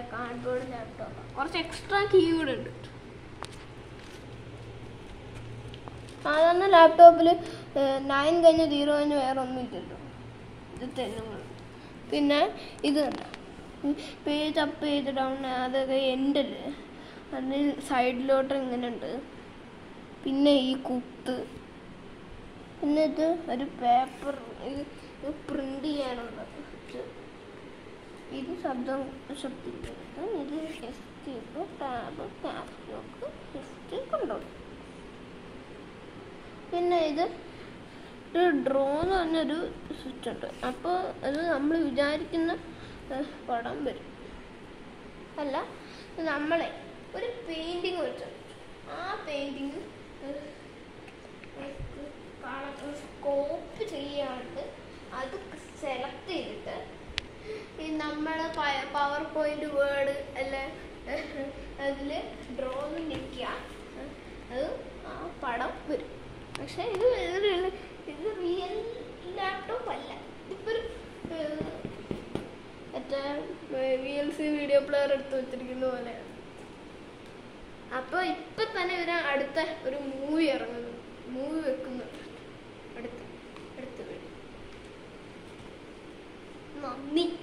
cardboard laptop കുറച്ച് extra key കൂടെ ഉണ്ട് സാധാരണ ലാപ്ടോപ്പിൽ നയൻ കഴിഞ്ഞ് സീറോ കഴിഞ്ഞ് വേറെ ഒന്നും ഇല്ലല്ലോ ഇത് തന്നെ പിന്നെ ഇത് കണ്ട പേജ് അപ്പ് ചെയ്ത് ഡൗൺ അതൊക്കെ എൻഡല്ലേ അതിന് സൈഡിലോട്ട് ഇങ്ങനെ ഉണ്ട് പിന്നെ ഈ കുത്ത് പിന്നെ ഇത് ഒരു പേപ്പർ ഇത് പ്രിന്റ് ചെയ്യാനുള്ളത് ഇത് ഇത് ശബ്ദം ശബ്ദിക്കുന്നത് ഇത് escape tab cap lock list കണ്ടോളൂ പിന്നെ ഇത് ഒരു ഡ്രോ എന്ന് പറഞ്ഞൊരു സ്വിച്ച് ഉണ്ട് അപ്പോൾ അത് നമ്മൾ വിചാരിക്കുന്ന ഏഹ്, പടം വരും അല്ല നമ്മളെ ഒരു പെയിൻറ്റിങ് വെച്ചു ആ പെയിൻറ്റിങ് സ്കോപ്പ് ചെയ്യാണ്ട് അത് സെലക്ട് ചെയ്തിട്ട് ഈ നമ്മൾ പവർ പോയിന്റ് വേർഡ് അല്ല അതിൽ ഡ്രോ നിൽക്കുക അത് ആ പടം വരും പക്ഷെ ഇത് വേറെ ഇത് റിയൽ ലാപ്ടോപ്പ് അല്ല ഇതിപ്പോൾ ഒരു മറ്റേ V L C video player എടുത്ത് വെച്ചിരിക്കുന്ന പോലെയാണ് അപ്പോൾ ഇപ്പം തന്നെ ഇവര് അടുത്ത ഒരു മൂവി ഇറങ്ങുന്നു മൂവി വെക്കുന്നുണ്ട് അടുത്ത അടുത്ത വീഡിയോ നന്ദി